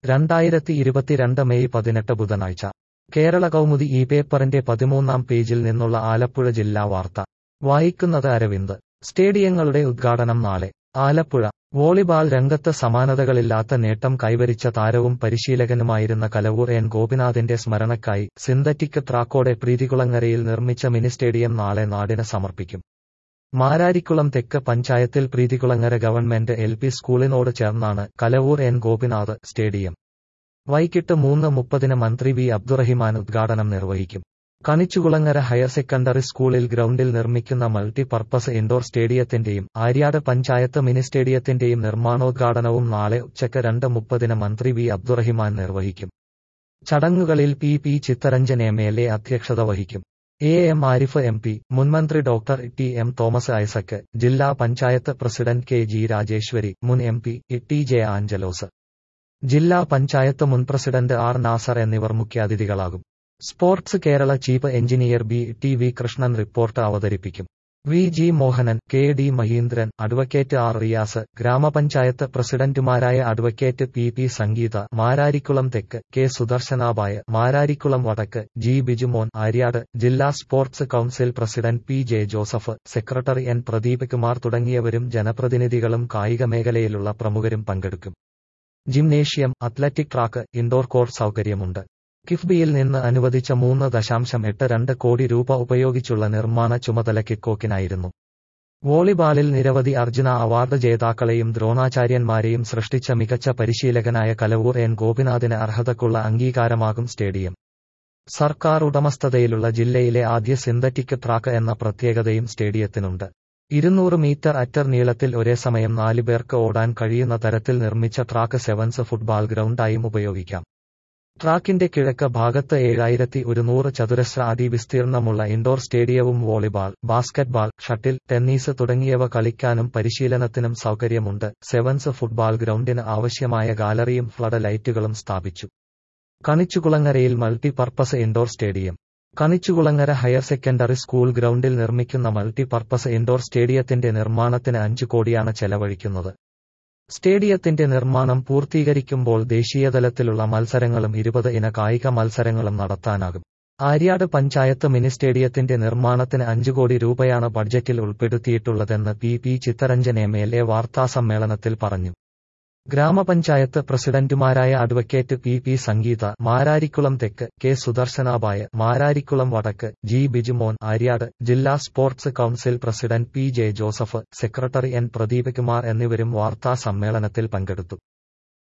രണ്ടായിരത്തി ഇരുപത്തിരണ്ട് മെയ് പതിനെട്ട് ബുധനാഴ്ച കേരള കൗമുദി ഈ പേപ്പറിന്റെ പതിമൂന്നാം പേജിൽ നിന്നുള്ള ആലപ്പുഴ ജില്ലാ വാർത്ത വായിക്കുന്നത് അരവിന്ദ് സ്റ്റേഡിയങ്ങളുടെ ഉദ്ഘാടനം നാളെ ആലപ്പുഴ വോളിബാൾ രംഗത്ത് സമാനതകളില്ലാത്ത നേട്ടം കൈവരിച്ച താരവും പരിശീലകനുമായിരുന്ന കലവൂർ എൻ ഗോപിനാഥിന്റെ സ്മരണയ്ക്കായി സിന്തറ്റിക് ട്രാക്കോടെ പ്രീതികുളങ്ങരയിൽ നിർമ്മിച്ച മിനി സ്റ്റേഡിയം നാളെ നാടിന് സമർപ്പിക്കും മാരാരിക്കുളം തെക്ക് പഞ്ചായത്തിൽ പ്രീതികുളങ്ങര ഗവൺമെന്റ് എൽ പി സ്കൂളിനോട് ചേർന്നാണ് കലവൂർ എൻ ഗോപിനാഥ് സ്റ്റേഡിയം വൈകിട്ട് മൂന്ന് മുപ്പതിന് മന്ത്രി വി അബ്ദുറഹിമാൻ ഉദ്ഘാടനം നിർവഹിക്കും കണിച്ചുകുളങ്ങര ഹയർ സെക്കൻഡറി സ്കൂളിൽ ഗ്രൗണ്ടിൽ നിർമ്മിക്കുന്ന മൾട്ടി പർപ്പസ് ഇൻഡോർ സ്റ്റേഡിയത്തിന്റെയും ആര്യാട് പഞ്ചായത്ത് മിനി സ്റ്റേഡിയത്തിന്റെയും നിർമ്മാണോദ്ഘാടനവും നാളെ ഉച്ചയ്ക്ക് രണ്ട് മുപ്പതിന് മന്ത്രി വി അബ്ദുറഹിമാൻ നിർവഹിക്കും ചടങ്ങുകളിൽ P P Chitharanjan M L A അധ്യക്ഷത വഹിക്കും A M Arif M P മുൻമന്ത്രി doctor T M Thomas Isaac ജില്ലാ panchayat president K G Rajeshwari മുൻ M P T J Anjalose ജില്ലാ പഞ്ചായത്ത് മുൻ പ്രസിഡന്റ് ആർ നാസർ എന്നിവർ മുഖ്യാതിഥികളാകും sports Kerala chief engineer B T V Krishnan report അവതരിപ്പിക്കും V G Mohanan K D Mahindran advocate R Riyas ഗ്രാമപഞ്ചായത്ത് പ്രസിഡന്റുമാരായ advocate P P Sangeetha Mararikulam തെക്ക് കെ സുദർശനാബായ മാരാരിക്കുളം വടക്ക് ജി ബിജുമോൻ ആര്യാട് ജില്ലാ sports council president P J Joseph secretary N Pradeep Kumar തുടങ്ങിയവരും ജനപ്രതിനിധികളും കായിക മേഖലയിലുള്ള പ്രമുഖരും പങ്കെടുക്കും gymnasium athletic track indoor court സൗകര്യമുണ്ട് കിഫ്ബിയിൽ നിന്ന് അനുവദിച്ച മൂന്ന് ദശാംശം എട്ട് രണ്ട് കോടി രൂപ ഉപയോഗിച്ചുള്ള നിർമ്മാണ ചുമതല കിക്കോക്കിനായിരുന്നു വോളിബാളിൽ നിരവധി അർജുന അവാർഡ് ജേതാക്കളെയും ദ്രോണാചാര്യന്മാരെയും സൃഷ്ടിച്ച മികച്ച പരിശീലകനായ കലവൂർ എൻ ഗോപിനാഥിന് അർഹതക്കുള്ള അംഗീകാരമാകും സ്റ്റേഡിയം സർക്കാർ ഉടമസ്ഥതയിലുള്ള ജില്ലയിലെ ആദ്യ സിന്തറ്റിക് ട്രാക്ക് എന്ന പ്രത്യേകതയും സ്റ്റേഡിയത്തിനുണ്ട് ഇരുന്നൂറ് മീറ്റർ അറ്റർ നീളത്തിൽ ഒരേ സമയം നാല് പേർക്ക് ഓടാൻ കഴിയുന്ന തരത്തിൽ നിർമ്മിച്ച ട്രാക്ക് സെവൻസ് ഫുട്ബാൾ ഗ്രൗണ്ടായും ഉപയോഗിക്കാം ട്രാക്കിന്റെ കിഴക്ക് ഭാഗത്ത് ഏഴായിരത്തി ഒരുന്നൂറ് ചതുരശ്ര അടി വിസ്തീർണമുള്ള ഇൻഡോർ സ്റ്റേഡിയവും വോളിബാൾ ബാസ്കറ്റ്ബാൾ ഷട്ടിൽ ടെന്നീസ് തുടങ്ങിയവ കളിക്കാനും പരിശീലനത്തിനും സൗകര്യമുണ്ട് സെവൻസ് ഫുട്ബാൾ ഗ്രൗണ്ടിന് ആവശ്യമായ ഗാലറിയും ഫ്ലഡ് ലൈറ്റുകളും സ്ഥാപിച്ചു കണിച്ചുകുളങ്ങരയിൽ multi purpose indoor stadium Kanichukulangara higher secondary school ഗ്രൗണ്ടിൽ നിർമ്മിക്കുന്ന മൾട്ടി പർപ്പസ് ഇൻഡോർ സ്റ്റേഡിയത്തിന്റെ നിർമ്മാണത്തിന് അഞ്ചു കോടിയാണ് ചെലവഴിക്കുന്നത് സ്റ്റേഡിയത്തിന്റെ നിർമ്മാണം പൂർത്തീകരിക്കുമ്പോൾ ദേശീയതലത്തിലുള്ള മത്സരങ്ങളും ഇരുപത് ഇന കായിക മത്സരങ്ങളും നടത്താനാകും ആര്യാട് പഞ്ചായത്ത് മിനി സ്റ്റേഡിയത്തിന്റെ നിർമ്മാണത്തിന് അഞ്ചു കോടി രൂപയാണ് ബഡ്ജറ്റിൽ ഉൾപ്പെടുത്തിയിട്ടുള്ളതെന്ന് P P Chitharanjan M L A വാർത്താസമ്മേളനത്തിൽ പറഞ്ഞു ഗ്രാമപഞ്ചായത്ത് പ്രസിഡന്റുമാരായ advocate P P Sangeetha Mararikulam തെക്ക് കെ സുദർശനാബായ മാരാരിക്കുളം വടക്ക് ജി ബിജുമോൻ ആര്യാട് ജില്ലാ sports council president P J Joseph secretary N Pradeep Kumar എന്നിവരും വാർത്താ സമ്മേളനത്തിൽ പങ്കെടുത്തു